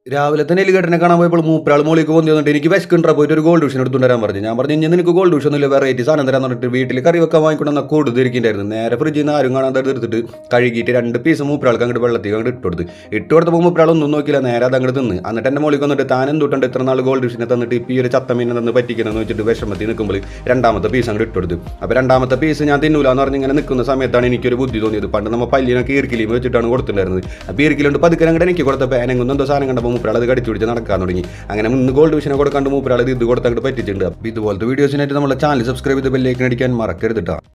രാവിലെ തന്നെ എലിഗേട്ടനെ കാണാൻ പോയപ്പോൾ മൂപ്പരാൾ മോളിക്ക് പോന്നി വന്നിട്ട് എനിക്ക് വിശക്കുണ്ടാ പോയിട്ട് ഒരു ഗോൾഡ് ഡിഷൻ എടുത്തുകൊണ്ട് വരാൻ പറഞ്ഞു ഞാൻ പറഞ്ഞു ഇനി നിനക്ക് ഗോൾഡ് ഡിഷൻ ഒന്നുമില്ല വെറൈറ്റി സാധനം തരാൻ പറഞ്ഞിട്ട് വീട്ടിൽ കറി വെക്കാൻ വാങ്ങിക്കൊണ്ടെന്ന കൂടുതൽ ഇരിക്കുന്നുണ്ടായിരുന്നു നേരെ ഫ്രിഡ്ജിൽ നിന്ന് ആരും കാണാതെ അത് എടുത്തിട്ട് കഴുകിയിട്ട് രണ്ട് പീസ് മൂപ്പരാൾക്ക് അങ്ങോട്ട് വെള്ളത്തിൽ അങ്ങോട്ട് ഇട്ട് കൊടുത്ത് ഇട്ട് കൊടുത്തപ്പോൾ മൂപ്പരാൾ ഒന്നും നോക്കിയില്ല നേരെ അത് അങ്ങോട്ട് തിന്ന് എന്നിട്ട് എൻ്റെ മോളിക്ക് വന്നിട്ട് താൻ എന്തുകൊണ്ട് ഇത്ര നാൾ ഗോൾഡ് ഡിഷിനെ തന്നിട്ട് ഇപ്പോൾ ഈ ഒരു ചത്തമീനെ തന്ന് പറ്റിക്കണമെന്ന് വെച്ചിട്ട് വിഷമത്തിൽ നിൽക്കുമ്പോൾ രണ്ടാമത്തെ പീസ് അങ്ങോട്ട് ഇട്ട് കൊടുത്തു അപ്പോൾ രണ്ടാമത്തെ പീസ് ഞാൻ തിന്നൂല എന്ന് പറഞ്ഞ് ഇങ്ങനെ നിൽക്കുന്ന സമയത്താണ് എനിക്കൊരു ബുദ്ധി തോന്നിയത് പണ്ട് നമ്മൾ പല്ലിനൊക്കെ ഈർക്കിലിയും വെച്ചിട്ടാണ് കൊടുത്തിട്ടുണ്ടായിരുന്നത് അപ്പോൾ ഈർക്കിലുണ്ട് പതുക്കെ അങ്ങോട്ട് എനിക്ക് കൊടുത്തപ്പോൾ എനങ്ങുന്ന എന്തോ സാധനം കണ്ടപ്പോൾ മൂപ്പരാൾ അത് കടിച്ചു പിടിച്ച് നടക്കാൻ തുടങ്ങി അങ്ങനെ ഇന്ന് ഗോൾഡ് വിഷനെ കൊടുക്കാണ്ട് മൂപ്പരാൾ ഇത് കൊടുത്തങ്ങോട്ട് പറ്റിച്ചിട്ടുണ്ട് അപ്പോൾ ഇതുപോലത്തെ വീഡിയോസിനായിട്ട് നമ്മളെ ചാനൽ സബ്സ്ക്രൈബ് ചെയ്ത് ബെല്ലേക്ക് അടിക്കാൻ മറക്കരുത് കേട്ടോ